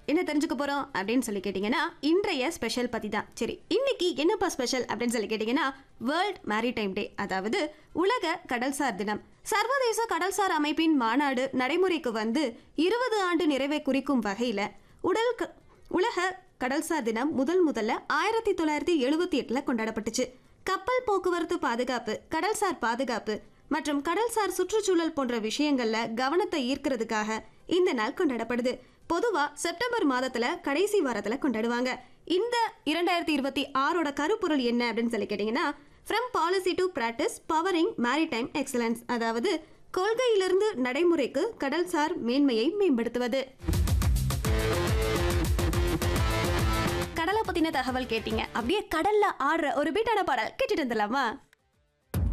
என்ன தெரிஞ்சுக்க போறோம் அப்படின்னு சொல்லி கேட்டிங்கன்னா இன்றைய ஸ்பெஷல் பத்தி தான் சரி இன்னைக்கு என்னப்பா ஸ்பெஷல் அப்படின்னு சொல்லி கேட்டிங்கன்னா வேர்ல்ட் மேரிடைம் டே அதாவது உலக கடல்சார் தினம் சர்வதேச கடல்சார் அமைப்பின் மாநாடு நடைமுறைக்கு வந்து இருபது ஆண்டு நிறைவை குறிக்கும் வகையில உடல் க- உலக கடல்சார் தினம் முதல் முதல்ல ஆயிரத்தி தொள்ளாயிரத்தி எழுபத்தி எட்டுல கொண்டாடப்பட்டுச்சு கப்பல் போக்குவரத்து பாதுகாப்பு கடல்சார் பாதுகாப்பு மற்றும் கடல்சார் சுற்றுச்சூழல் போன்ற விஷயங்கள்ல கவனத்தை ஈர்க்கிறதுக்காக இந்த நாள் கொண்டாடப்படுது பொதுவா செப்டம்பர் மாதத்துல கடைசி வாரத்துல கொண்டாடுவாங்க இந்த இரண்டாயிரத்தி இருபத்தி ஆறோட கருப்பொருள் என்ன அப்படின்னு சொல்லி கேட்டீங்கன்னா from policy to practice powering maritime excellence அதாவது கொள்கையிலிருந்து நடைமுறைக்கு கடல்சார் மேன்மையை மேம்படுத்துவது கடலை பத்தின தகவல் கேட்டீங்க அப்படியே கடல்ல ஆடுற ஒரு பீட்டான பாடல் கேட்டுட்டு வந்துடலாமா